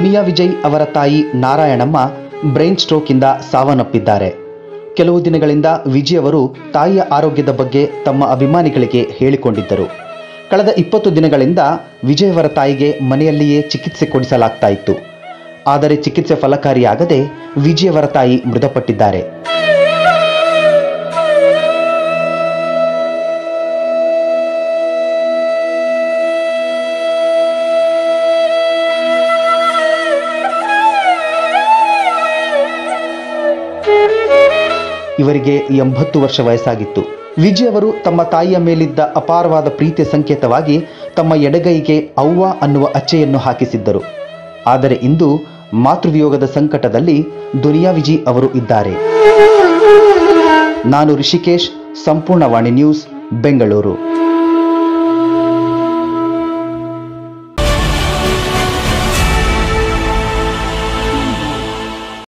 ದುನಿಯಾ ವಿಜಯ್ ಅವರ ತಾಯಿ ನಾರಾಯಣಮ್ಮ ಬ್ರೈನ್ ಸ್ಟ್ರೋಕ್ನಿಂದ ಸಾವನ್ನಪ್ಪಿದ್ದಾರೆ ಕೆಲವು ದಿನಗಳಿಂದ ವಿಜಯ್ ಅವರು ತಾಯಿಯ ಆರೋಗ್ಯದ ಬಗ್ಗೆ ತಮ್ಮ ಅಭಿಮಾನಿಗಳಿಗೆ ಹೇಳಿಕೊಂಡಿದ್ದರು ಕಳೆದ ಇಪ್ಪತ್ತು ದಿನಗಳಿಂದ ವಿಜಯ್ ಅವರ ತಾಯಿಗೆ ಮನೆಯಲ್ಲಿಯೇ ಚಿಕಿತ್ಸೆ ಕೊಡಿಸಲಾಗ್ತಾ ಇತ್ತು ಆದರೆ ಚಿಕಿತ್ಸೆ ಫಲಕಾರಿಯಾಗದೆ ವಿಜಯ್ ಅವರ ತಾಯಿ ಮೃತಪಟ್ಟಿದ್ದಾರೆ ಇವರಿಗೆ ಎಂಬತ್ತು ವರ್ಷ ವಯಸ್ಸಾಗಿತ್ತು ವಿಜಯ್ ಅವರು ತಮ್ಮ ತಾಯಿಯ ಮೇಲಿದ್ದ ಅಪಾರವಾದ ಪ್ರೀತಿಯ ಸಂಕೇತವಾಗಿ ತಮ್ಮ ಎಡಗೈಗೆ ಅವ್ವ ಅನ್ನುವ ಅಚ್ಚೆಯನ್ನು ಹಾಕಿಸಿದ್ದರು ಆದರೆ ಇಂದು ಮಾತೃವಿಯೋಗದ ಸಂಕಟದಲ್ಲಿ ದುನಿಯಾ ವಿಜಿ ಅವರು ಇದ್ದಾರೆ ನಾನು ಋಷಿಕೇಶ್ ಸಂಪೂರ್ಣವಾಣಿ ನ್ಯೂಸ್ ಬೆಂಗಳೂರು